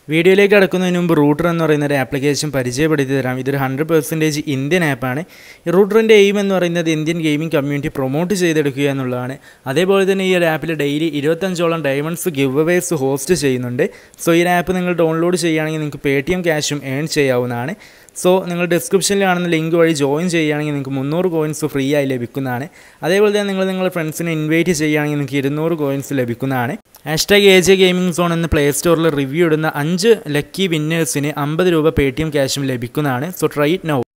വീഡിയോയിലേക്ക് കടക്കുന്നതിന് മുമ്പ് റൂട്ടർ എന്ന് പറയുന്ന ഒരു ആപ്ലിക്കേഷൻ പരിചയപ്പെടുത്തി തരാം ഇതൊരു ഹൺഡ്രഡ് പെർസെൻറ്റേജ് ഇന്ത്യൻ ആപ്പാണ് ഈ റൂട്ടറിൻ്റെ എയിം എന്ന് പറയുന്നത് ഇന്ത്യൻ ഗെയിമിംഗ് കമ്മ്യൂണിറ്റി പ്രൊമോട്ട് ചെയ്തെടുക്കുക എന്നുള്ളതാണ് അതേപോലെ തന്നെ ഈ ഒരു ആപ്പിൽ ഡെയിലി ഇരുപത്തഞ്ചോളം ഡയമണ്ട്സ് ഗിവ് അവേസ് ഹോസ്റ്റ് ചെയ്യുന്നുണ്ട് സോ ഈ ഒരു ആപ്പ് നിങ്ങൾ ഡൗൺലോഡ് ചെയ്യുകയാണെങ്കിൽ നിങ്ങൾക്ക് പേ ടി എം ക്യാഷും ഏൺ ചെയ്യാവുന്നതാണ് സോ നിങ്ങൾ ഡിസ്ക്രിപ്ഷനിൽ കാണുന്ന ലിങ്ക് വഴി ജോയിൻ ചെയ്യുകയാണെങ്കിൽ നിങ്ങൾക്ക് മുന്നൂറ് കോയിൻസ് ഫ്രീ ആയി ലഭിക്കുന്നതാണ് അതേപോലെ തന്നെ നിങ്ങൾ നിങ്ങളുടെ ഫ്രണ്ട്സിനെ ഇൻവൈറ്റ് ചെയ്യുകയാണെങ്കിൽ നിങ്ങൾക്ക് ഇരുന്നൂറ് കോയിൻസ് ലഭിക്കുന്നതാണ് hashtag A J gaming zone എന്ന പ്ലേ സ്റ്റോറിൽ റിവ്യൂ ഇടുന്ന അഞ്ച് ലക്കി വിന്നേഴ്സിന് അമ്പത് രൂപ പേ ടി എം ക്യാഷും ലഭിക്കുന്നതാണ് സോ ട്രൈ ഇറ്റ് നൗ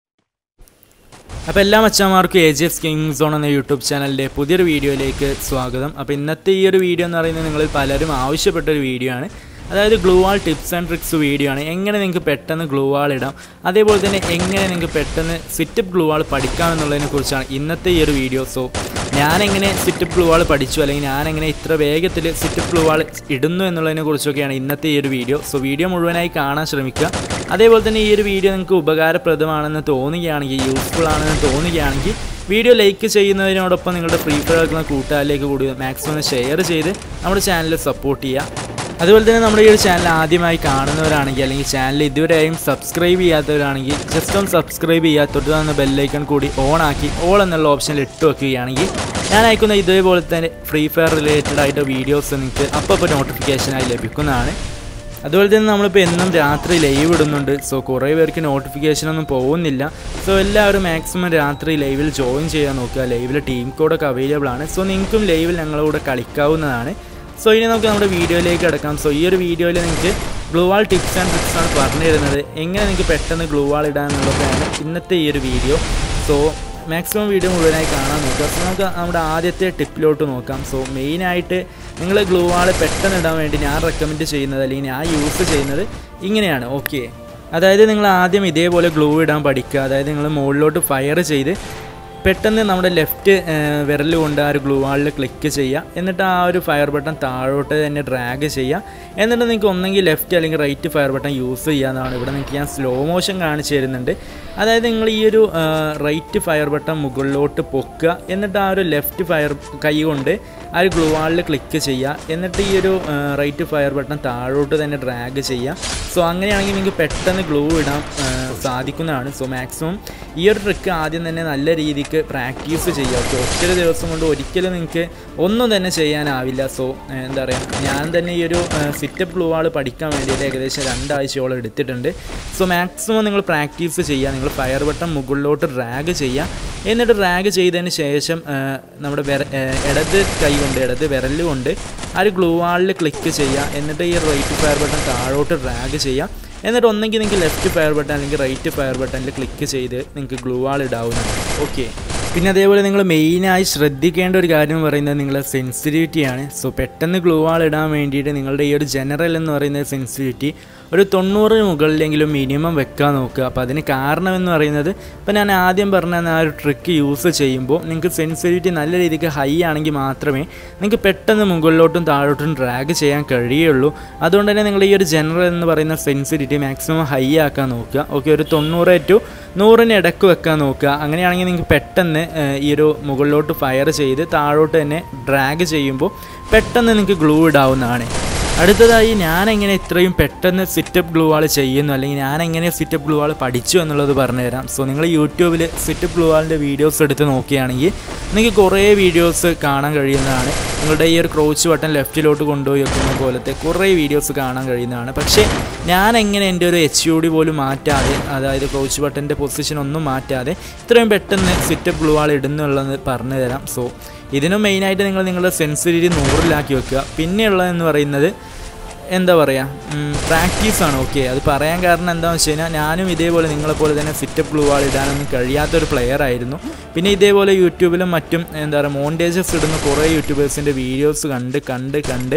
അപ്പോൾ എല്ലാ മച്ചാന്മാർക്കും A G S gaming zone എന്ന യൂട്യൂബ് ചാനലിൻ്റെ പുതിയൊരു വീഡിയോയിലേക്ക് സ്വാഗതം അപ്പോൾ ഇന്നത്തെ ഈ ഒരു വീഡിയോ എന്ന് പറയുന്നത് നിങ്ങളിൽ പലരും ആവശ്യപ്പെട്ട ഒരു വീഡിയോ ആണ് അതായത് glue wall tips and tricks video ആണ് എങ്ങനെ നിങ്ങൾക്ക് പെട്ടെന്ന് ഗ്ലൂ വാൾ ഇടാം അതേപോലെ തന്നെ എങ്ങനെ നിങ്ങൾക്ക് പെട്ടെന്ന് സിറ്റപ്പ് ഗ്ലൂ വാൾ പഠിക്കാം എന്നുള്ളതിനെ കുറിച്ചാണ് ഇന്നത്തെ ഈ ഒരു വീഡിയോ സോ ഞാനെങ്ങനെ സിറ്റപ്പ് ഗ്ലൂ വാൾ പഠിച്ചു അല്ലെങ്കിൽ ഞാനെങ്ങനെ ഇത്ര വേഗത്തിൽ സിറ്റപ്പ് ഗ്ലൂ വാൾ ഇടുന്നു എന്നുള്ളതിനെ കുറിച്ചൊക്കെയാണ് ഇന്നത്തെ ഈ ഒരു വീഡിയോ സോ വീഡിയോ മുഴുവനായി കാണാൻ ശ്രമിക്കുക അതേപോലെ തന്നെ ഈ ഒരു വീഡിയോ നിങ്ങൾക്ക് ഉപകാരപ്രദമാണെന്ന് തോന്നുകയാണെങ്കിൽ യൂസ്ഫുൾ ആണെന്ന് തോന്നുകയാണെങ്കിൽ വീഡിയോ ലൈക്ക് ചെയ്യുന്നതിനോടൊപ്പം നിങ്ങളുടെ ഫ്രീ ഫയർ കളിക്കുന്ന കൂട്ടുകാരിലേക്ക് കൂടി മാക്സിമം ഷെയർ ചെയ്ത് നമ്മുടെ ചാനൽ സപ്പോർട്ട് ചെയ്യുക അതുപോലെ തന്നെ നമ്മുടെ ഈ ഒരു ചാനൽ ആദ്യമായി കാണുന്നവരാണെങ്കിൽ അല്ലെങ്കിൽ ചാനൽ ഇതുവരെയും സബ്സ്ക്രൈബ് ചെയ്യാത്തവരാണെങ്കിൽ ജസ്റ്റ് ഒന്ന് സബ്സ്ക്രൈബ് ചെയ്യുക തൊട്ട് തന്ന ബെല്ലൈക്കൺ കൂടി ഓൺ ആക്കി ഓൾ എന്നുള്ള ഓപ്ഷനിൽ ഇട്ട് വെക്കുകയാണെങ്കിൽ ഞാൻ അയക്കുന്ന ഇതേപോലെ തന്നെ ഫ്രീ ഫയർ റിലേറ്റഡ് ആയിട്ട് വീഡിയോസ് നിങ്ങൾക്ക് അപ്പോൾ നോട്ടിഫിക്കേഷനായി ലഭിക്കുന്നതാണ് അതുപോലെ തന്നെ നമ്മളിപ്പോൾ എന്നും രാത്രി ലൈവ് ഇടുന്നുണ്ട് സോ കുറേ പേർക്ക് നോട്ടിഫിക്കേഷനൊന്നും പോകുന്നില്ല സോ എല്ലാവരും മാക്സിമം രാത്രി ലൈവിൽ ജോയിൻ ചെയ്യാൻ നോക്കുക ലൈവിൽ ടീം കോഡൊക്കെ അവൈലബിൾ ആണ് സോ നിങ്ങൾക്കും ലൈവിൽ ഞങ്ങളുടെ കൂടെ കളിക്കാവുന്നതാണ് സോ ഇനി നമുക്ക് നമ്മുടെ വീഡിയോയിലേക്ക് കിടക്കാം സോ ഈ ഒരു വീഡിയോയിൽ നിങ്ങൾക്ക് glue wall tips and tricks ആണ് പറഞ്ഞു തരുന്നത് എങ്ങനെ നിങ്ങൾക്ക് പെട്ടെന്ന് ഗ്ലൂ വാൾ ഇടാന്നുള്ളതാണ് ഇന്നത്തെ ഈ ഒരു വീഡിയോ സോ മാക്സിമം വീഡിയോ മുഴുവനായി കാണാൻ നോക്കുക സോ നമുക്ക് നമ്മുടെ ആദ്യത്തെ ടിപ്പിലോട്ട് നോക്കാം സോ മെയിനായിട്ട് നിങ്ങൾ ഗ്ലൂ വാൾ പെട്ടെന്ന് ഇടാൻ വേണ്ടി ഞാൻ റെക്കമെൻഡ് ചെയ്യുന്നത് അല്ലെങ്കിൽ ഞാൻ യൂസ് ചെയ്യുന്നത് ഇങ്ങനെയാണ് ഓക്കെ അതായത് നിങ്ങൾ ആദ്യം ഇതേപോലെ ഗ്ലൂ ഇടാൻ പഠിക്കുക അതായത് നിങ്ങൾ മുകളിലോട്ട് ഫയർ ചെയ്ത് പെട്ടെന്ന് നമ്മുടെ ലെഫ്റ്റ് വിരൽ കൊണ്ട് ആ ഒരു ഗ്ലൂ വാളിൽ ക്ലിക്ക് ചെയ്യുക എന്നിട്ട് ആ ഒരു ഫയർ ബട്ടൺ താഴോട്ട് തന്നെ ഡ്രാഗ് ചെയ്യുക എന്നിട്ട് നിങ്ങൾക്ക് ഒന്നെങ്കിൽ ലെഫ്റ്റ് അല്ലെങ്കിൽ റൈറ്റ് ഫയർ ബട്ടൺ യൂസ് ചെയ്യാവുന്നതാണ് ഇവിടെ നിങ്ങൾക്ക് ഞാൻ സ്ലോ മോഷൻ കാണിച്ചു തരുന്നുണ്ട് അതായത് നിങ്ങൾ ഈ ഒരു റൈറ്റ് ഫയർ ബട്ടൺ മുകളിലോട്ട് പൊക്കുക എന്നിട്ട് ആ ഒരു ലെഫ്റ്റ് ഫയർ കൈ കൊണ്ട് ആ ഒരു ഗ്ലൂ വാളിൽ ക്ലിക്ക് ചെയ്യുക എന്നിട്ട് ഈ ഒരു റൈറ്റ് ഫയർ ബട്ടൺ താഴോട്ട് തന്നെ ഡ്രാഗ് ചെയ്യുക സോ അങ്ങനെയാണെങ്കിൽ നിങ്ങൾക്ക് പെട്ടെന്ന് ഗ്ലൂ ഇടാൻ സാധിക്കുന്നതാണ് സോ മാക്സിമം ഈ ഒരു ട്രിക്ക് ആദ്യം തന്നെ നല്ല രീതിക്ക് പ്രാക്ടീസ് ചെയ്യുക ഓക്കെ ഒറ്റ ദിവസം കൊണ്ട് ഒരിക്കലും നിങ്ങൾക്ക് ഒന്നും തന്നെ ചെയ്യാനാവില്ല സോ എന്താ പറയുക ഞാൻ തന്നെ ഈ ഒരു സിറ്റപ്പ് ഗ്ലൂ ആൾ പഠിക്കാൻ വേണ്ടിയിട്ട് ഏകദേശം രണ്ടാഴ്ചയോളം എടുത്തിട്ടുണ്ട് സോ മാക്സിമം നിങ്ങൾ പ്രാക്ടീസ് ചെയ്യുക നിങ്ങൾ ഫയർ ബട്ടൺ മുകളിലോട്ട് ഡ്രാഗ് ചെയ്യുക എന്നിട്ട് ഡ്രാഗ് ചെയ്തതിന് ശേഷം നമ്മുടെ വിര ഇടത് കൈ കൊണ്ട് ഇടത് വിരൽ കൊണ്ട് ആ ഒരു ഗ്ലൂ വാളിൽ ക്ലിക്ക് ചെയ്യുക എന്നിട്ട് ഈ റൈറ്റ് ഫയർ ബട്ടൺ താഴോട്ട് ഡ്രാഗ് ചെയ്യുക എന്നിട്ട് ഒന്നെങ്കിൽ നിങ്ങൾക്ക് ലെഫ്റ്റ് ഫയർ ബട്ടൺ അല്ലെങ്കിൽ റൈറ്റ് ഫയർ ബട്ടണിൽ ക്ലിക്ക് ചെയ്ത് നിങ്ങൾക്ക് ഗ്ലൂ വാൾ ഇടാവുന്നതാണ് ഓക്കെ പിന്നെ അതേപോലെ നിങ്ങൾ മെയിനായി ശ്രദ്ധിക്കേണ്ട ഒരു കാര്യം എന്ന് പറയുന്നത് നിങ്ങളുടെ സെൻസിറ്റിവിറ്റിയാണ് സോ പെട്ടെന്ന് ഗ്ലൂ വാൾ ഇടാൻ വേണ്ടിയിട്ട് നിങ്ങളുടെ ഈ ഒരു ജനറൽ എന്ന് പറയുന്ന സെൻസിറ്റിവിറ്റി ഒരു തൊണ്ണൂറിന് മുകളിലെങ്കിലും മിനിമം വെക്കാൻ നോക്കുക അപ്പോൾ അതിന് കാരണം എന്ന് പറയുന്നത് ഇപ്പോൾ ഞാൻ ആദ്യം പറഞ്ഞ ആ ഒരു ട്രിക്ക് യൂസ് ചെയ്യുമ്പോൾ നിങ്ങൾക്ക് സെൻസിറ്റിവിറ്റി നല്ല രീതിക്ക് ഹൈ ആണെങ്കിൽ മാത്രമേ നിങ്ങൾക്ക് പെട്ടെന്ന് മുകളിലോട്ടും താഴോട്ടും ഡ്രാഗ് ചെയ്യാൻ കഴിയുള്ളൂ അതുകൊണ്ട് തന്നെ നിങ്ങൾ ഈ ഒരു ജനറൽ എന്ന് പറയുന്ന സെൻസിറ്റിവിറ്റി മാക്സിമം ഹൈ ആക്കാൻ നോക്കുക ഓക്കെ ഒരു തൊണ്ണൂറ് ടു നൂറിന് ഇടക്ക് വെക്കാൻ നോക്കുക അങ്ങനെയാണെങ്കിൽ നിങ്ങൾക്ക് പെട്ടെന്ന് ഈ ഒരു മുകളിലോട്ട് ഫയർ ചെയ്ത് താഴോട്ട് തന്നെ ഡ്രാഗ് ചെയ്യുമ്പോൾ പെട്ടെന്ന് നിങ്ങൾക്ക് ഗ്ലൂ ഇടാവുന്നതാണ് അടുത്തതായി ഞാൻ എങ്ങനെ ഇത്രയും പെട്ടെന്ന് സിറ്റപ്പ് ഗ്ലൂ വാൾ ചെയ്യുന്നു അല്ലെങ്കിൽ ഞാൻ എങ്ങനെ സിറ്റപ്പ് ഗ്ലൂ വാൾ പഠിച്ചു എന്നുള്ളത് പറഞ്ഞുതരാം സോ നിങ്ങൾ യൂട്യൂബിൽ സിറ്റപ്പ് ഗ്ലൂ വാളിൻ്റെ വീഡിയോസ് എടുത്ത് നോക്കുകയാണെങ്കിൽ നിങ്ങൾക്ക് കുറേ വീഡിയോസ് കാണാൻ കഴിയുന്നതാണ് നിങ്ങളുടെ ഈ ഒരു ക്രോച്ച് ബട്ടൺ ലെഫ്റ്റിലോട്ട് കൊണ്ടുപോയി വെക്കുന്ന പോലത്തെ കുറേ വീഡിയോസ് കാണാൻ കഴിയുന്നതാണ് പക്ഷേ ഞാൻ എങ്ങനെ എൻ്റെ ഒരു എച്ച് യു ഡി പോലും മാറ്റാതെ അതായത് ക്രോച്ച് ബട്ടൻ്റെ പൊസിഷൻ ഒന്നും മാറ്റാതെ ഇത്രയും പെട്ടെന്ന് സിറ്റപ്പ് ഗ്ലൂ വാൾ ഇടുന്നുള്ളത് പറഞ്ഞു തരാം സോ ഇതിനും മെയിനായിട്ട് നിങ്ങൾ നിങ്ങളുടെ സെൻസിറ്റിവിറ്റി നൂറിലാക്കി വെക്കുക പിന്നെയുള്ളതെന്ന് പറയുന്നത് എന്താ പറയുക പ്രാക്ടീസാണ് ഓക്കെ അത് പറയാൻ കാരണം എന്താണെന്ന് വെച്ച് കഴിഞ്ഞാൽ ഞാനും ഇതേപോലെ നിങ്ങളെപ്പോലെ തന്നെ സിറ്റപ്പ് ഗ്ലൂ വാൾ ഇടാനൊന്നും കഴിയാത്തൊരു പ്ലെയർ ആയിരുന്നു പിന്നെ ഇതേപോലെ യൂട്യൂബിലും മറ്റും എന്താ പറയുക മോണ്ടേജസ് ഇടുന്ന കുറേ യൂട്യൂബേഴ്സിൻ്റെ വീഡിയോസ് കണ്ട് കണ്ട് കണ്ട്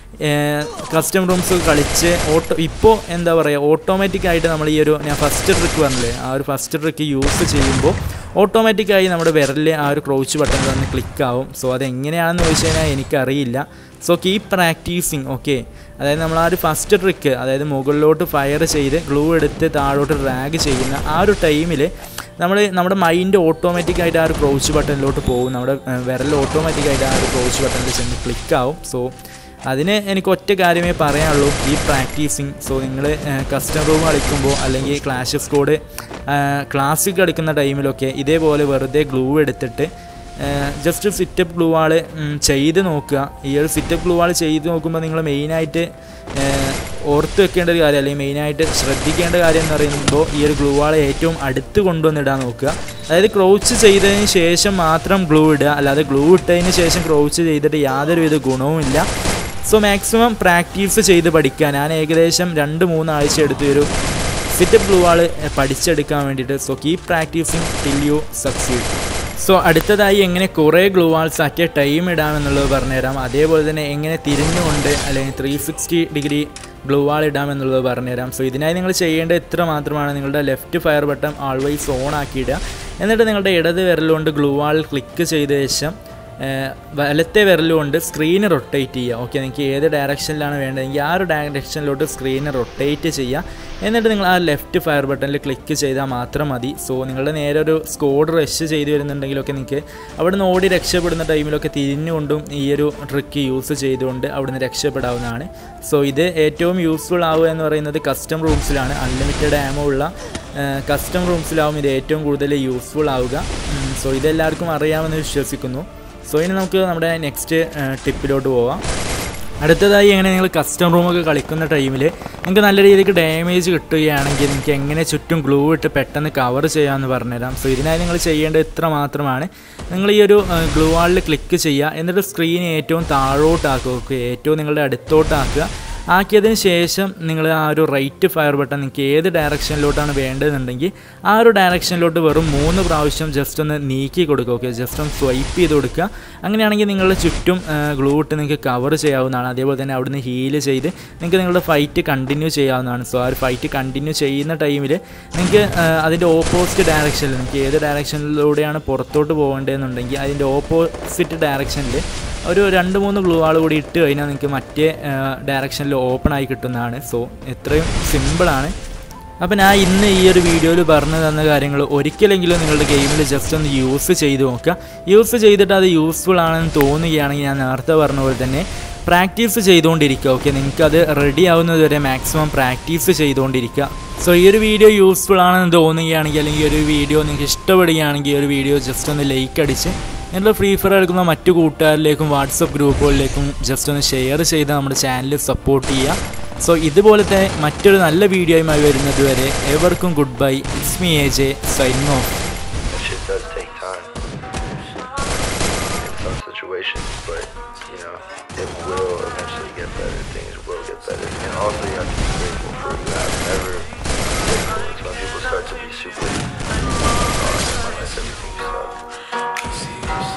കസ്റ്റം റൂംസ് കളിച്ച് ഓട്ടോ ഇപ്പോൾ എന്താ പറയുക ഓട്ടോമാറ്റിക്കായിട്ട് നമ്മൾ ഈ ഒരു ഞാൻ ഫസ്റ്റ് ട്രിക്ക് പറഞ്ഞില്ലേ ആ ഒരു ഫസ്റ്റ് ട്രിക്ക് യൂസ് ചെയ്യുമ്പോൾ ഓട്ടോമാറ്റിക്കായി നമ്മുടെ വിരലിൽ ആ ഒരു ക്രോച്ച് ബട്ടൺ തന്നെ ക്ലിക്ക് ആവും സോ അതെങ്ങനെയാണെന്ന് ചോദിച്ചു കഴിഞ്ഞാൽ എനിക്കറിയില്ല സോ കീപ് പ്രാക്ടീസിങ് ഓക്കെ അതായത് നമ്മൾ ആ ഒരു ഫസ്റ്റ് ട്രിക്ക് അതായത് മുകളിലോട്ട് ഫയർ ചെയ്ത് ഗ്ലൂ എടുത്ത് താഴോട്ട് ഡ്രാഗ് ചെയ്യുന്ന ആ ഒരു ടൈമിൽ നമ്മൾ നമ്മുടെ മൈൻഡ് ഓട്ടോമാറ്റിക്കായിട്ട് ആ ഒരു ക്രോച്ച് ബട്ടണിലോട്ട് പോകും നമ്മുടെ വിരൽ ഓട്ടോമാറ്റിക്കായിട്ട് ആ ഒരു ക്രോച്ച് ബട്ടണിൽ ചെന്ന് ക്ലിക്ക് ആവും സോ അതിന് എനിക്ക് ഒറ്റ കാര്യമേ പറയാനുള്ളൂ ഈ പ്രാക്ടീസിങ് സോ നിങ്ങൾ കസ്റ്റം റൂം കളിക്കുമ്പോൾ അല്ലെങ്കിൽ ക്ലാഷ് സ്കോഡ് ക്ലാസിക് കളിക്കുന്ന ടൈമിലൊക്കെ ഇതേപോലെ വെറുതെ ഗ്ലൂ എടുത്തിട്ട് ജസ്റ്റ് സിറ്റപ്പ് ഗ്ലൂ ആൾ ചെയ്ത് നോക്കുക ഈ ഒരു സിറ്റപ്പ് ഗ്ലൂ ആൾ ചെയ്ത് നോക്കുമ്പോൾ നിങ്ങൾ മെയിനായിട്ട് ഓർത്ത് വെക്കേണ്ട ഒരു കാര്യം അല്ലെങ്കിൽ മെയിനായിട്ട് ശ്രദ്ധിക്കേണ്ട കാര്യം എന്ന് പറയുമ്പോൾ ഈ ഒരു ഗ്ലൂ ആൾ ഏറ്റവും അടുത്ത് കൊണ്ടുവന്നിടാൻ നോക്കുക അതായത് ക്രോച്ച് ചെയ്തതിന് ശേഷം മാത്രം ഗ്ലൂ ഇടുക അല്ലാതെ ഗ്ലൂ ഇട്ടതിന് ശേഷം ക്രോച്ച് ചെയ്തിട്ട് യാതൊരുവിധ ഗുണവുമില്ല സോ മാക്സിമം പ്രാക്ടീസ് ചെയ്ത് പഠിക്കാൻ ഞാൻ ഏകദേശം രണ്ട് മൂന്നാഴ്ച എടുത്ത് ഒരു സിറ്റപ്പ് ഗ്ലൂ ആൾ പഠിച്ചെടുക്കാൻ വേണ്ടിയിട്ട് so keep practicing till you succeed so അടുത്തതായി എങ്ങനെ കുറേ glue walls at a time ഇടാമെന്നുള്ളത് പറഞ്ഞുതരാം അതേപോലെ തന്നെ എങ്ങനെ തിരിഞ്ഞുകൊണ്ട് അല്ലെങ്കിൽ three sixty degree glue wall ഇടാമെന്നുള്ളത് പറഞ്ഞുതരാം സോ ഇതിനായി നിങ്ങൾ ചെയ്യേണ്ടത് ഇത്ര മാത്രമാണ് നിങ്ങളുടെ left fire button always on ആക്കിയിടുക എന്നിട്ട് നിങ്ങളുടെ ഇടത് വിരലുകൊണ്ട് ഗ്ലൂ വാൾ ക്ലിക്ക് ചെയ്ത ശേഷം വലത്തെ വിരലുകൊണ്ട് സ്ക്രീന് റൊട്ടേറ്റ് ചെയ്യുക ഓക്കെ നിങ്ങൾക്ക് ഏത് ഡയറക്ഷനിലാണ് വേണ്ടതെങ്കിൽ ആ ഒരു ഡയറക്ഷനിലോട്ട് സ്ക്രീന് റൊട്ടേറ്റ് ചെയ്യുക എന്നിട്ട് നിങ്ങൾ ആ ലെഫ്റ്റ് ഫയർ ബട്ടണിൽ ക്ലിക്ക് ചെയ്താൽ മാത്രം മതി സോ നിങ്ങളുടെ നേരെ ഒരു സ്കോഡ് റഷ് ചെയ്ത് വരുന്നുണ്ടെങ്കിലൊക്കെ നിങ്ങൾക്ക് അവിടെ നിന്ന് ഓടി രക്ഷപ്പെടുന്ന ടൈമിലൊക്കെ തിരിഞ്ഞുകൊണ്ടും ഈ ഒരു ട്രിക്ക് യൂസ് ചെയ്തുകൊണ്ട് അവിടെ നിന്ന് രക്ഷപ്പെടാവുന്നതാണ് സോ ഇത് ഏറ്റവും യൂസ്ഫുൾ ആവുക എന്ന് പറയുന്നത് കസ്റ്റം റൂംസിലാണ് അൺലിമിറ്റഡ് ആമോ ഉള്ള കസ്റ്റം റൂംസിലാവും ഇത് ഏറ്റവും കൂടുതൽ യൂസ്ഫുൾ ആവുക സോ ഇതെല്ലാവർക്കും അറിയാമെന്ന് വിശ്വസിക്കുന്നു സോ ഇനി നമുക്ക് നമ്മുടെ നെക്സ്റ്റ് ടിപ്പിലോട്ട് പോവാം അടുത്തതായി എങ്ങനെ നിങ്ങൾ കസ്റ്റം റൂമൊക്കെ കളിക്കുന്ന ടൈമിൽ നിങ്ങൾക്ക് നല്ല രീതിക്ക് ഡാമേജ് കിട്ടുകയാണെങ്കിൽ നിങ്ങൾക്ക് എങ്ങനെ ചുറ്റും ഗ്ലൂ ഇട്ട് പെട്ടെന്ന് കവർ ചെയ്യാമെന്ന് പറഞ്ഞുതരാം സോ ഇതിനായി നിങ്ങൾ ചെയ്യേണ്ടത് ഇത്ര മാത്രമാണ് നിങ്ങൾ ഈ ഒരു ഗ്ലൂ വാളിൽ ക്ലിക്ക് ചെയ്യുക എന്നിട്ട് സ്ക്രീൻ ഏറ്റവും താഴോട്ടാക്കുക ഓക്കെ ഏറ്റവും നിങ്ങളുടെ അടുത്തോട്ടാക്കുക ആക്കിയതിന് ശേഷം നിങ്ങൾ ആ ഒരു റൈറ്റ് ഫയർ ബട്ടൺ നിങ്ങൾക്ക് ഏത് ഡയറക്ഷനിലോട്ടാണ് വേണ്ടതെന്നുണ്ടെങ്കിൽ ആ ഒരു ഡയറക്ഷനിലോട്ട് വെറും മൂന്ന് പ്രാവശ്യം ജസ്റ്റ് ഒന്ന് നീക്കി കൊടുക്കുക ഓക്കെ ജസ്റ്റ് ഒന്ന് സ്വൈപ്പ് ചെയ്ത് കൊടുക്കുക അങ്ങനെയാണെങ്കിൽ നിങ്ങളുടെ ചുറ്റും ഗ്ലൂ ഇട്ട് നിങ്ങൾക്ക് കവർ ചെയ്യാവുന്നതാണ് അതേപോലെ തന്നെ അവിടുന്ന് ഹീൽ ചെയ്ത് നിങ്ങൾക്ക് നിങ്ങളുടെ ഫൈറ്റ് കണ്ടിന്യൂ ചെയ്യാവുന്നതാണ് സോ ആ ഒരു ഫൈറ്റ് കണ്ടിന്യൂ ചെയ്യുന്ന ടൈമിൽ നിങ്ങൾക്ക് അതിൻ്റെ ഓപ്പോസിറ്റ് ഡയറക്ഷനിൽ നിങ്ങൾക്ക് ഏത് ഡയറക്ഷനിലൂടെയാണ് പുറത്തോട്ട് പോകേണ്ടതെന്നുണ്ടെങ്കിൽ അതിൻ്റെ ഓപ്പോസിറ്റ് ഡയറക്ഷനിൽ ഒരു രണ്ട് മൂന്ന് ഗ്ലൂ ആൾ കൂടി ഇട്ട് കഴിഞ്ഞാൽ നിങ്ങൾക്ക് മറ്റേ ഡയറക്ഷനിൽ ഓപ്പൺ ആയി കിട്ടുന്നതാണ് സോ എത്രയും സിമ്പിളാണ് അപ്പോൾ ഞാൻ ഇന്ന് ഈ ഒരു വീഡിയോയിൽ പറഞ്ഞു തന്ന കാര്യങ്ങൾ ഒരിക്കലെങ്കിലും നിങ്ങളുടെ ഗെയിമിൽ ജസ്റ്റ് ഒന്ന് യൂസ് ചെയ്ത് നോക്കുക യൂസ് ചെയ്തിട്ട് അത് യൂസ്ഫുൾ ആണെന്ന് തോന്നുകയാണെങ്കിൽ ഞാൻ നേരത്തെ പറഞ്ഞ പോലെ തന്നെ പ്രാക്ടീസ് ചെയ്തുകൊണ്ടിരിക്കുക ഓക്കെ നിങ്ങൾക്കത് റെഡി ആവുന്നത് വരെ മാക്സിമം പ്രാക്ടീസ് ചെയ്തുകൊണ്ടിരിക്കുക സോ ഈ ഒരു വീഡിയോ യൂസ്ഫുൾ ആണെന്ന് തോന്നുകയാണെങ്കിൽ അല്ലെങ്കിൽ ഒരു വീഡിയോ നിങ്ങൾക്ക് ഇഷ്ടപ്പെടുകയാണെങ്കിൽ ഈ ഒരു വീഡിയോ ജസ്റ്റ് ഒന്ന് ലൈക്ക് അടിച്ച് എന്നിട്ട് ഫ്രീ ഫയർ എടുക്കുന്ന മറ്റു കൂട്ടുകാരിലേക്കും വാട്സപ്പ് ഗ്രൂപ്പുകളിലേക്കും ജസ്റ്റ് ഒന്ന് ഷെയർ ചെയ്ത് നമ്മുടെ ചാനൽ സപ്പോർട്ട് ചെയ്യുക സോ ഇതുപോലത്തെ മറ്റൊരു നല്ല വീഡിയോയുമായി വരുന്നത് വരെ ഏവർക്കും good bye it's me A J sign off That shit does take time in some situations, but you know, it will eventually get better. Things will get better. And also you have to be grateful for you have never grateful. It's when people start to be super uh, unless everything sucks.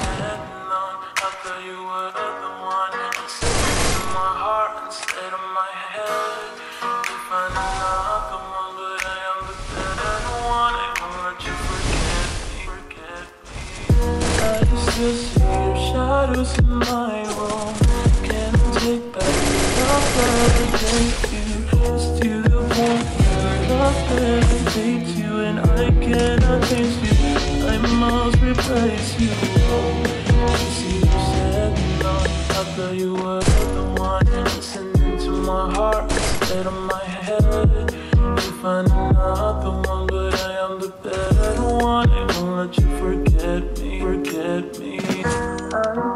Shadows in my room Can't take back the love that I gave you It's to the point where love that I hate you And I cannot taste you I must replace you You see you said no I thought you were the one Listening to my heart instead of my head You find another one But I am the better one I won't let you forget me Forget me